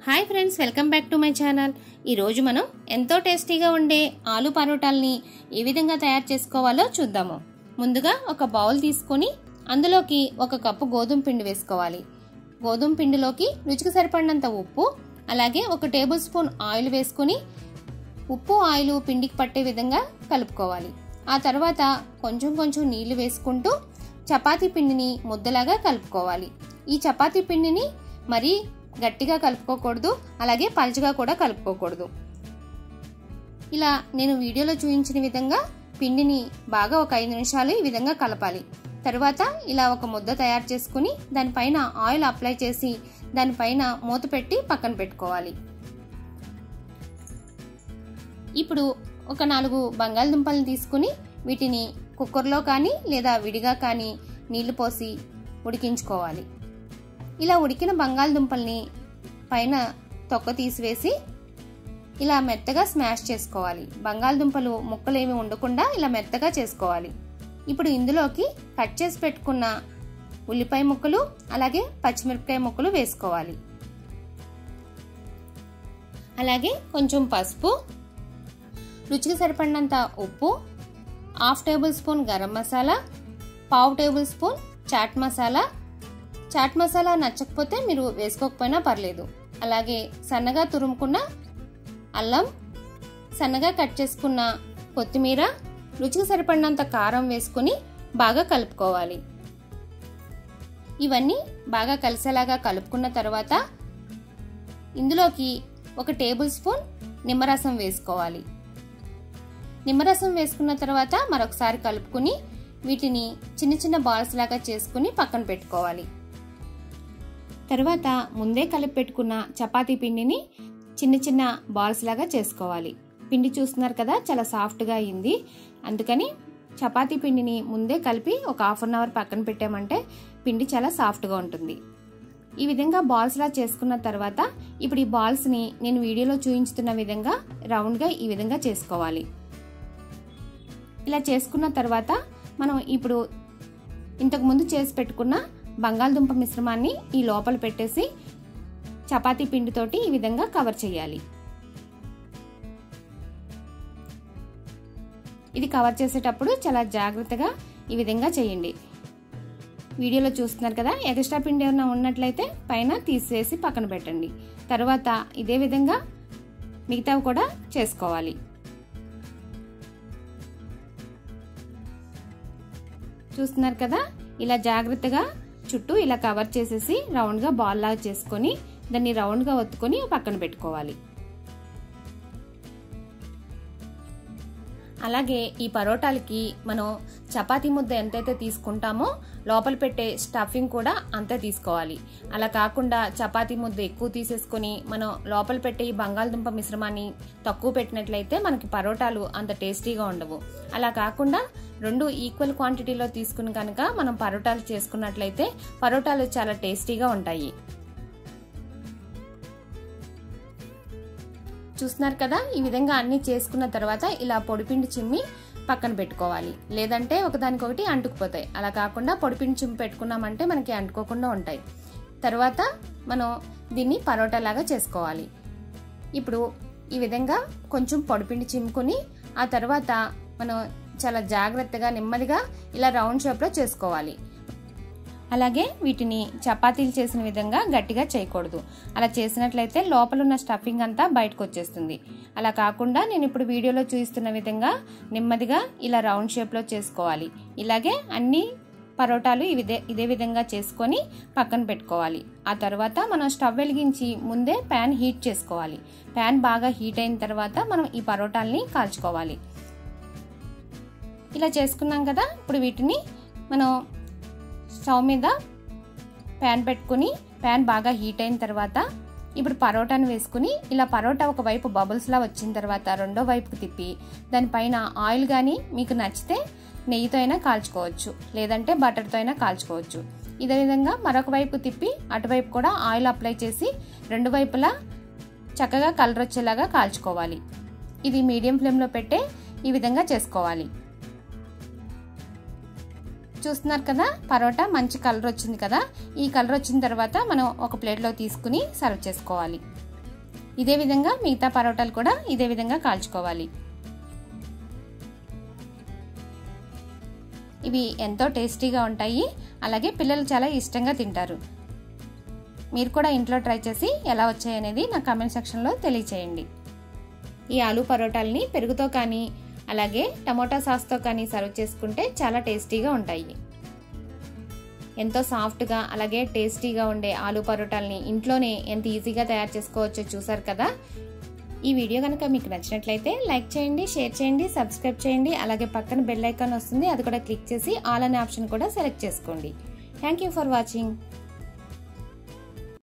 hi friends welcome back to my channel ఈరోజు మనం ఎంతో టేస్టీగా ఉండే ఆలు పరోటాల్ని ఏ విధంగా తయారు చేసుకోవాలో చూద్దాము ముందుగా ఒక బౌల్ తీసుకొని అందులోకి ఒక కప్పు గోధుమ పిండి వేసుకోవాలి గోధుమ పిండిలోకి రుచికి సరిపడినంత ఉప్పు అలాగే ఒక టేబుల్ స్పూన్ ఆయిల్ వేసుకొని ఉప్పు ఆయిల్ పిండికి పట్టే విధంగా కలుపుకోవాలి ఆ తర్వాత కొంచెం కొంచెం నీళ్లు వేసుకుంటూ చపాతీ పిండిని ముద్దలాగా కలుపుకోవాలి ఈ చపాతీ పిండిని మరీ గట్టిగా కలుపుకోకూడదు అలాగే పలుచగా కూడా కలుపుకోకూడదు ఇలా నేను వీడియోలో చూపించిన విధంగా పిండిని బాగా ఒక ఐదు నిమిషాలు ఈ విధంగా కలపాలి తర్వాత ఇలా ఒక ముద్ద తయారు చేసుకుని దానిపైన ఆయిల్ అప్లై చేసి దానిపైన మూత పెట్టి పక్కన పెట్టుకోవాలి ఇప్పుడు ఒక నాలుగు బంగాళదుంపలను తీసుకుని వీటిని కుక్కర్లో కానీ లేదా విడిగా కానీ నీళ్లు పోసి ఉడికించుకోవాలి ఇలా ఉడికిన బంగాళదుంపల్ని పైన తొక్క తీసివేసి ఇలా మెత్తగా స్మాష్ చేసుకోవాలి బంగాళదుంపలు ముక్కలు ఏమి ఉండకుండా ఇలా మెత్తగా చేసుకోవాలి ఇప్పుడు ఇందులోకి కట్ చేసి పెట్టుకున్న ఉల్లిపాయ ముక్కలు అలాగే పచ్చిమిరపకాయ ముక్కలు వేసుకోవాలి అలాగే కొంచెం పసుపు రుచికి సరిపడినంత ఉప్పు half tablespoon garam masala పావు టేబుల్ స్పూన్ చాట్ మసాలా చాట్ మసాలా నచ్చకపోతే మీరు వేసుకోకపోయినా పర్లేదు అలాగే సన్నగా తురుముకున్న అల్లం సన్నగా కట్ చేసుకున్న కొత్తిమీర రుచికి సరిపడినంత కారం వేసుకుని బాగా కలుపుకోవాలి ఇవన్నీ బాగా కలిసేలాగా కలుపుకున్న తర్వాత ఇందులోకి ఒక టేబుల్ స్పూన్ నిమ్మరసం వేసుకోవాలి నిమ్మరసం వేసుకున్న తర్వాత మరొకసారి కలుపుకుని వీటిని చిన్న చిన్న బాల్స్ లాగా చేసుకుని పక్కన పెట్టుకోవాలి తర్వాత ముందే కలిపి పెట్టుకున్న చపాతీ పిండిని చిన్న చిన్న బాల్స్ లాగా చేసుకోవాలి పిండి చూస్తున్నారు కదా చాలా సాఫ్ట్గా అయింది అందుకని చపాతీ పిండిని ముందే కలిపి ఒక హాఫ్ అన్ అవర్ పక్కన పెట్టామంటే పిండి చాలా సాఫ్ట్గా ఉంటుంది ఈ విధంగా బాల్స్లా చేసుకున్న తర్వాత ఇప్పుడు ఈ బాల్స్ని నేను వీడియోలో చూపించుతున్న విధంగా రౌండ్గా ఈ విధంగా చేసుకోవాలి ఇలా చేసుకున్న తర్వాత మనం ఇప్పుడు ఇంతకుముందు చేసి పెట్టుకున్న బంగాళదుంప మిశ్రమాన్ని ఈ లోపల పెట్టేసి చపాతీ పిండితోటి ఈ విధంగా కవర్ చేయాలి ఇది కవర్ చేసేటప్పుడు చాలా జాగ్రత్తగా ఈ విధంగా చేయండి వీడియోలో చూస్తున్నారు కదా ఎక్స్ట్రా పిండి ఏమైనా ఉన్నట్లయితే పైన తీసేసి పక్కన పెట్టండి తర్వాత ఇదే విధంగా మిగతావి కూడా చేసుకోవాలి చూస్తున్నారు కదా ఇలా జాగ్రత్తగా చుట్టూ ఇలా కవర్ చేసేసి రౌండ్గా బాల్ లాగా చేసుకొని దాన్ని రౌండ్గా ఒత్తుకొని పక్కన పెట్టుకోవాలి అలాగే ఈ పరోటాలకి మనం చపాతీ ముద్ద ఎంతైతే తీసుకుంటామో లోపల పెట్టే స్టఫింగ్ కూడా అంతే తీసుకోవాలి అలా కాకుండా చపాతీ ముద్ద ఎక్కువ తీసేసుకొని మనం లోపల పెట్టే ఈ బంగాళదుంప మిశ్రమాన్ని తక్కువ పెట్టినట్లయితే మనకి పరోటాలు అంత టేస్టీగా ఉండవు అలా కాకుండా రెండు ఈక్వల్ క్వాంటిటీలో తీసుకుని కనుక మనం పరోటాలు చేసుకున్నట్లయితే పరోటాలు చాలా టేస్టీగా ఉంటాయి చూస్తున్నారు కదా ఈ విధంగా అన్ని చేసుకున్న తర్వాత ఇలా పొడిపిండి చిమ్మి పక్కన పెట్టుకోవాలి లేదంటే ఒకదానికొకటి అంటుకుపోతాయి అలా కాకుండా పొడిపిండి చిమ్మి పెట్టుకున్నామంటే మనకి అంటుకోకుండా ఉంటాయి తర్వాత మనం దీన్ని పరోటా లాగా చేసుకోవాలి ఇప్పుడు ఈ విధంగా కొంచెం పొడిపిండి చిమ్ముకొని ఆ తర్వాత మనం చాలా జాగ్రత్తగా నెమ్మదిగా ఇలా రౌండ్ షేప్లో చేసుకోవాలి అలాగే వీటిని చపాతీలు చేసిన విధంగా గట్టిగా చేయకూడదు అలా చేసినట్లయితే లోపల ఉన్న స్టఫింగ్ అంతా బయటకు వచ్చేస్తుంది అలా కాకుండా నేను ఇప్పుడు వీడియోలో చూపిస్తున్న విధంగా నెమ్మదిగా ఇలా రౌండ్ షేప్లో చేసుకోవాలి ఇలాగే అన్ని పరోటాలు ఇదే ఇదే విధంగా చేసుకొని పక్కన పెట్టుకోవాలి ఆ తర్వాత మనం స్టవ్ వెలిగించి ముందే ప్యాన్ హీట్ చేసుకోవాలి ప్యాన్ బాగా హీట్ అయిన తర్వాత మనం ఈ పరోటాల్ని కాల్చుకోవాలి ఇలా చేసుకున్నాం కదా ఇప్పుడు వీటిని మనం స్టవ్ మీద ప్యాన్ పెట్టుకుని ప్యాన్ బాగా హీట్ అయిన తర్వాత ఇప్పుడు పరోటాను వేసుకుని ఇలా పరోటా ఒక వైపు బబుల్స్లా వచ్చిన తర్వాత రెండో వైపుకి తిప్పి దానిపైన ఆయిల్ కానీ మీకు నచ్చితే నెయ్యితో అయినా కాల్చుకోవచ్చు లేదంటే బటర్తో అయినా కాల్చుకోవచ్చు ఇదే విధంగా మరొక వైపు తిప్పి అటువైపు కూడా ఆయిల్ అప్లై చేసి రెండు వైపులా చక్కగా కలర్ వచ్చేలాగా కాల్చుకోవాలి ఇది మీడియం ఫ్లేమ్లో పెట్టే ఈ విధంగా చేసుకోవాలి చూస్తున్నారు కదా పరోటా మంచి కలర్ వచ్చింది కదా ఈ కలర్ వచ్చిన తర్వాత మనం ఒక ప్లేట్లో తీసుకుని సర్వ్ చేసుకోవాలి ఇదే విధంగా మిగతా పరోటాలు కూడా ఇదే విధంగా కాల్చుకోవాలి ఇవి ఎంతో టేస్టీగా ఉంటాయి అలాగే పిల్లలు చాలా ఇష్టంగా తింటారు మీరు కూడా ఇంట్లో ట్రై చేసి ఎలా వచ్చాయనేది నా కామెంట్ సెక్షన్లో తెలియచేయండి ఈ ఆలూ పరోటాలని పెరుగుతో కానీ అలాగే టమోటా సాస్తో కానీ సర్వ్ చేసుకుంటే చాలా టేస్టీగా ఉంటాయి ఎంతో సాఫ్ట్గా అలాగే టేస్టీగా ఉండే ఆలూ పరోటాలని ఇంట్లోనే ఎంత ఈజీగా తయారు చేసుకోవచ్చో చూసారు కదా ఈ వీడియో కనుక మీకు నచ్చినట్లయితే లైక్ చేయండి షేర్ చేయండి సబ్స్క్రైబ్ చేయండి అలాగే పక్కన బెల్ ఐకాన్ వస్తుంది అది కూడా క్లిక్ చేసి ఆల్ అనే ఆప్షన్ కూడా సెలెక్ట్ చేసుకోండి థ్యాంక్ యూ ఫర్ వాచింగ్